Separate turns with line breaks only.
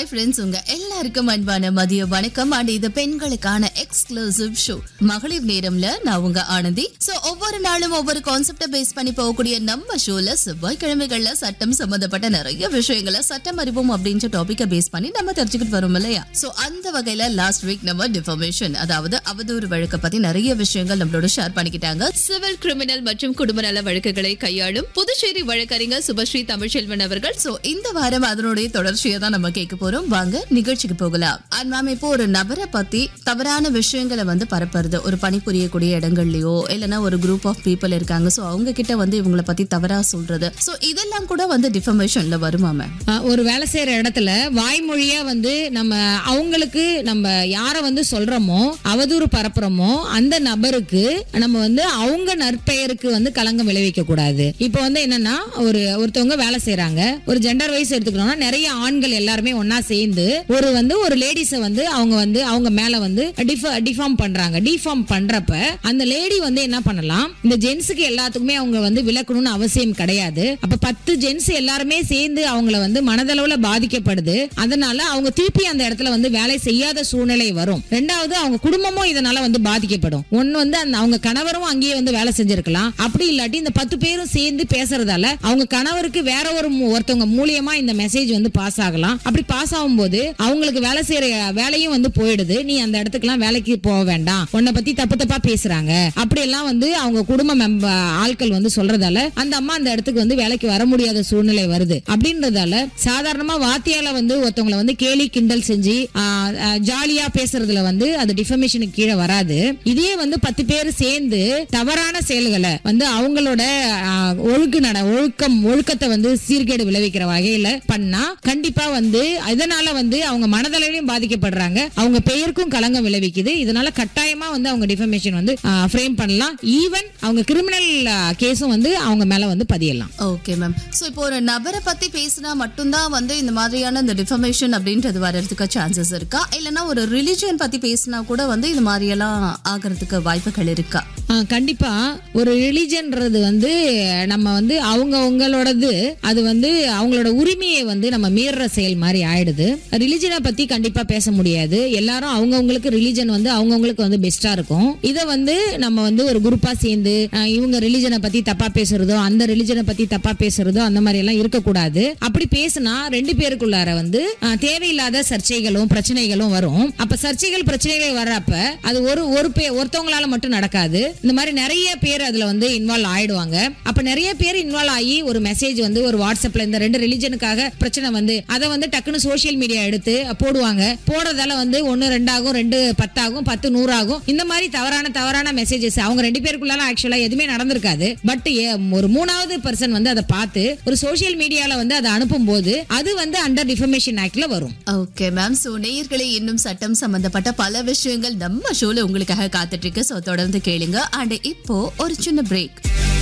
hi friends உங்க எல்லாருக்கும் அன்பான மதிய வணக்கம் அண்ட் இது பெண்களுக்கான எக்ஸ்க்ளூசிவ் ஷோ மகளிர் நேரம்ல நான் உங்க ஆனந்தி சோ ஒவ்வொரு நாளும் ஒவ்வொரு கான்செப்ட பேஸ் பண்ணி போகக்கூடிய நம்ம ஷோல செவ்வாய்க்கிழமைகள்ல சட்டம் சம்பந்தப்பட்ட நிறைய விஷயங்களை சட்டம் அறிவோம் அப்படின்ற டாபிக்க பேஸ் பண்ணி நம்ம தெரிஞ்சுக்கிட்டு வரோம் இல்லையா சோ அந்த வகையில லாஸ்ட் வீக் நம்ம டிஃபர்மேஷன் அதாவது அவதூறு வழக்க பத்தி நிறைய விஷயங்கள் நம்மளோட ஷேர் பண்ணிக்கிட்டாங்க சிவில் கிரிமினல் மற்றும் குடும்ப நல வழக்குகளை கையாளும் புதுச்சேரி வழக்கறிஞர் சுபஸ்ரீ தமிழ்ச்செல்வன் அவர்கள் சோ இந்த வாரம் அதனுடைய தொடர்ச்சியை தான் நம்ம கேட்க போறோம் வாங்க நிகழ்ச்சிக்கு போகலாம் அண்ட் மேம் இப்போ ஒரு நபரை பத்தி தவறான விஷயங்களை வந்து பரப்புறது ஒரு பணிபுரியக்கூடிய இடங்கள்லயோ இல்லைன்னா ஒரு குரூப் ஆஃப் பீப்புள் இருக்காங்க சோ அவங்க கிட்ட வந்து இவங்களை பத்தி தவறா சொல்றது சோ இதெல்லாம் கூட வந்து டிஃபர்மேஷன்ல வருமா மேம்
அஹ் ஒரு வேலை செய்யற இடத்துல வாய்மொழியா வந்து நம்ம அவங்களுக்கு நம்ம யார வந்து சொல்றோமோ அவதூறு பரப்புறோமோ அந்த நபருக்கு நம்ம வந்து அவங்க நற்பெயருக்கு வந்து களங்கம் விளைவிக்க கூடாது இப்போ வந்து என்னன்னா ஒரு ஒருத்தவங்க வேலை செய்யறாங்க ஒரு ஜெண்டர் வைஸ் எடுத்துக்கணும்னா நிறைய ஆண்கள் எல்லாருமே ஒண்ணா சேர்ந்து ஒரு வந்து ஒரு லேடிஸ வந்து அவங்க வந்து அவங்க மேல வந்து டிஃபார்ம் பண்றாங்க டிஃபார்ம் பண்றப்ப அந்த லேடி வந்து என்ன பண்ணலாம் இந்த ஜென்ஸுக்கு எல்லாத்துக்குமே அவங்க வந்து விளக்கணும்னு அவசியம் கிடையாது அப்ப பத்து ஜென்ஸ் எல்லாருமே சேர்ந்து அவங்கள வந்து மனதளவுல பாதிக்கப்படுது அதனால அவங்க திருப்பி அந்த இடத்துல வந்து வேலை செய்யாத சூழ்நிலை வரும் ரெண்டாவது அவங்க குடும்பமும் இதனால வந்து பாதிக்கப்படும் ஒன்னு வந்து அந்த அவங்க கணவரும் அங்கேயே வந்து வேலை செஞ்சிருக்கலாம் அப்படி இல்லாட்டி இந்த பத்து பேரும் சேர்ந்து பேசுறதால அவங்க கணவருக்கு வேற ஒரு மு- ஒருத்தவங்க மூலியமா இந்த மெசேஜ் வந்து பாஸ் ஆகலாம் அப்படி பாஸ் ஆகும்போது அவங்களுக்கு வேலை செய்யற வேலையும் வந்து போயிடுது நீ அந்த இடத்துக்குலாம் வேலைக்கு போக வேண்டாம் உன்னை பத்தி தப்பு தப்பா பேசுறாங்க அப்படி எல்லாம் வந்து அவங்க குடும்ப மெம்ப ஆட்கள் வந்து சொல்றதால அந்த அம்மா அந்த இடத்துக்கு வந்து வேலைக்கு வர முடியாத சூழ்நிலை வருது அப்படின்றதால சாதாரணமா வாத்தியால வந்து ஒருத்தவங்களை வந்து கேலி கிண்டல் செஞ்சு ஆ, ஆ, ஜாலியா பேசுறதுல வந்து அது டிஃபர்மேஷனுக்கு கீழே வராது இதே வந்து பத்து பேர் சேர்ந்து தவறான செயல்களை வந்து அவங்களோட ஆ, ஒழுக்கு நட ஒழுக்கம் ஒழுக்கத்தை வந்து சீர்கேடு விளைவிக்கிற வகையில பண்ணா கண்டிப்பா வந்து இதனால வந்து அவங்க மனதளவிலும் பாதிக்கப்படுறாங்க அவங்க பெயருக்கும் களங்கம் விளைவிக்குது இதனால கட்டாயமா வந்து அவங்க டிஃபர்மேஷன் வந்து ஃப்ரேம் பண்ணலாம் ஈவன் அவங்க கிரிமினல் கேஸும் வந்து அவங்க மேல வந்து பதியலாம்
ஓகே மேம் சோ இப்போ ஒரு நபரை பத்தி பேசினா மட்டும்தான் வந்து இந்த மாதிரியான இந்த டிஃபர்மேஷன் அப்படின்றது வர்றதுக்கு சான்சஸ் இருக்கா இல்லைன்னா ஒரு ரிலிஜியன் பத்தி பேசினா கூட வந்து இது மாதிரியெல்லாம் ஆகிறதுக்கு வாய்ப்புகள் இருக்கா
ஆ, கண்டிப்பா ஒரு ரிலிஜன்றது வந்து நம்ம வந்து அவங்க அவங்களோடது அது வந்து அவங்களோட உரிமையை வந்து நம்ம மீறுற செயல் மாதிரி ஆயிடுது ரிலிஜனை பத்தி கண்டிப்பா பேச முடியாது எல்லாரும் அவங்கவங்களுக்கு ரிலிஜன் வந்து அவங்கவங்களுக்கு வந்து பெஸ்டா இருக்கும் இதை வந்து நம்ம வந்து ஒரு குரூப்பா சேர்ந்து ஆ, இவங்க ரிலிஜனை பத்தி தப்பா பேசுறதோ அந்த ரிலிஜனை பத்தி தப்பா பேசுறதோ அந்த மாதிரி எல்லாம் இருக்கக்கூடாது அப்படி பேசினா ரெண்டு பேருக்குள்ளார வந்து ஆ, தேவையில்லாத சர்ச்சைகளும் பிரச்சனைகளும் வரும் அப்ப சர்ச்சைகள் பிரச்சனைகள் வர்றப்ப அது ஒரு ஒரு பே ஒருத்தவங்களால மட்டும் நடக்காது இந்த மாதிரி நிறைய பேர் அதுல வந்து இன்வால்வ் ஆயிடுவாங்க அப்ப நிறைய பேர் இன்வால்வ் ஆகி ஒரு மெசேஜ் வந்து ஒரு வாட்ஸ்அப்ல இந்த ரெண்டு ரிலிஜனுக்காக பிரச்சனை வந்து அதை வந்து டக்குன்னு சோஷியல் மீடியா எடுத்து போடுவாங்க போடுறதால வந்து ஒன்னு ரெண்டாகும் ரெண்டு பத்தாகும் பத்து நூறாகும் இந்த மாதிரி தவறான தவறான மெசேஜஸ் அவங்க ரெண்டு பேருக்குள்ளால ஆக்சுவலா எதுவுமே நடந்திருக்காது பட் ஒரு மூணாவது பர்சன் வந்து அதை பார்த்து ஒரு சோஷியல் மீடியால வந்து அதை அனுப்பும் போது அது வந்து அண்டர் டிஃபர்மேஷன் ஆக்ட்ல வரும்
ஓகே மேம் சோ நேயர்களே இன்னும் சட்டம் சம்பந்தப்பட்ட பல விஷயங்கள் நம்ம ஷோல உங்களுக்காக காத்துட்டு இருக்கு சோ தொடர்ந்து கேளுங்க அண்ட் இப்போ ஒரு சின்ன பிரேக்